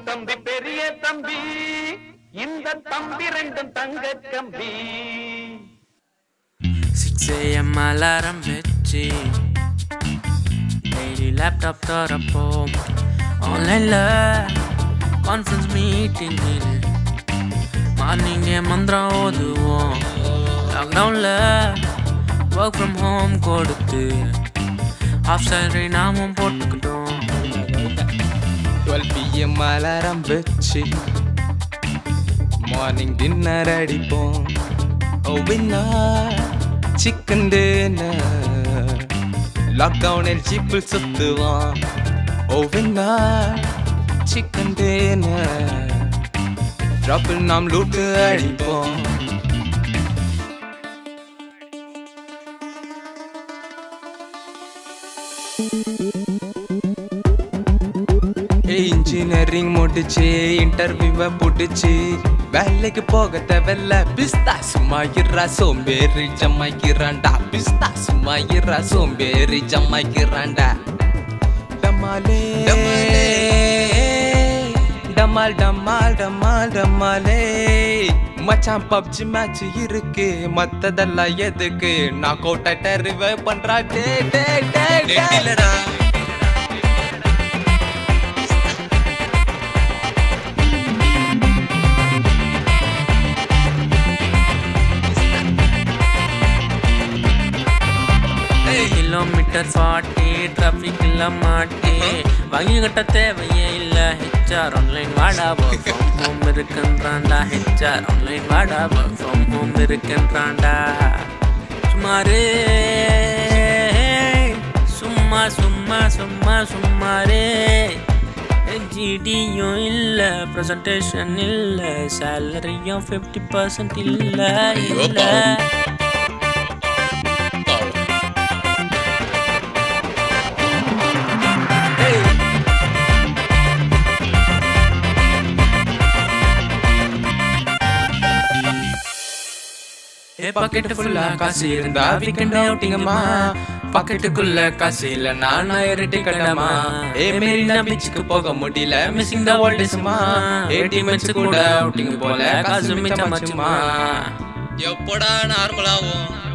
தம்பி பெரிய தம்பி இந்த தம்பி ரெண்டும் தங்க கம்பி சிக்ஸ் ஏஎம் அலாரம் வச்சு டெய்லி லேப்டாப் தரப்போ ஆன்லைனில் கான்ஃபரன்ஸ் மீட்டிங்கில் மார்னிங்கே மந்திரம் ஓதுவோம் லாக்டவுனில் ஒர்க் ஃப்ரம் ஹோம் கொடுத்து ஆஃப் சேலரி நாமும் போட்டுக்கிட்டோம் டுவெல் பிஎம் அலாரம் வச்சு மார்னிங் டின்னர் அடிப்போம் ஓ வின்னர் சிக்கன் டின்னர் லாக்டவுனில் ஜீப்பில் சுத்துவான் ஓ வின்னர் சிக்கன் டின்னர் ட்ராப்பில் நாம் லூட்டு அடிப்போம் இன்ஜினியரிங் முடிச்சு இன்டர்வியூவை புடிச்சு வேலைக்கு போக தேவையில்ல பிஸ்தா சும்மா இறா சோம்பேறி ஜம்மாக்கிறான்டா பிஸ்தா சும்மா இறா சோம்பேறி ஜம்மாக்கிறான்டா டமாலே டமால் டமால் டமால் டமாலே மச்சான் பப்ஜி மேட்ச் இருக்கு மத்ததெல்லாம் எதுக்கு நான் கோட்டை டெரிவே பண்றா டே டே டே டே கிலோமீட்டர் ஃபார்ட்டி டிராஃபிக்கில் மாட்டி வங்கி கட்ட தேவையே இல்லை ஹெச்ஆர் ஆன்லைன் வாடா ஒர்க் ஃப்ரம் ஹோம் இருக்குன்றான்டா ஹெச்ஆர் ஆன்லைன் வாடா ஒர்க் ஃப்ரம் ஹோம் இருக்குன்றான்டா சுமாரே சும்மா சும்மா சும்மா சும்மாரே ஜிடியும் இல்லை ப்ரெசன்டேஷன் இல்லை சேலரியும் ஃபிஃப்டி பர்சன்ட் இல்லை இல்லை ஏ பாக்கெட் ஃபுல்லா காசு இருந்தா வீக்கெண்ட் அவுட்டிங்கம்மா பாக்கெட்டுக்குள்ள காசு இல்ல நான் இரட்டி கடமா ஏ மெரினா பீச்சுக்கு போக முடியல மிஸ்ஸிங் த வேர்ல்ட்ஸ்மா ஏடிஎம் கூட அவுட்டிங் போல காசு மிச்சமாச்சுமா எப்படா நார்மலாகும்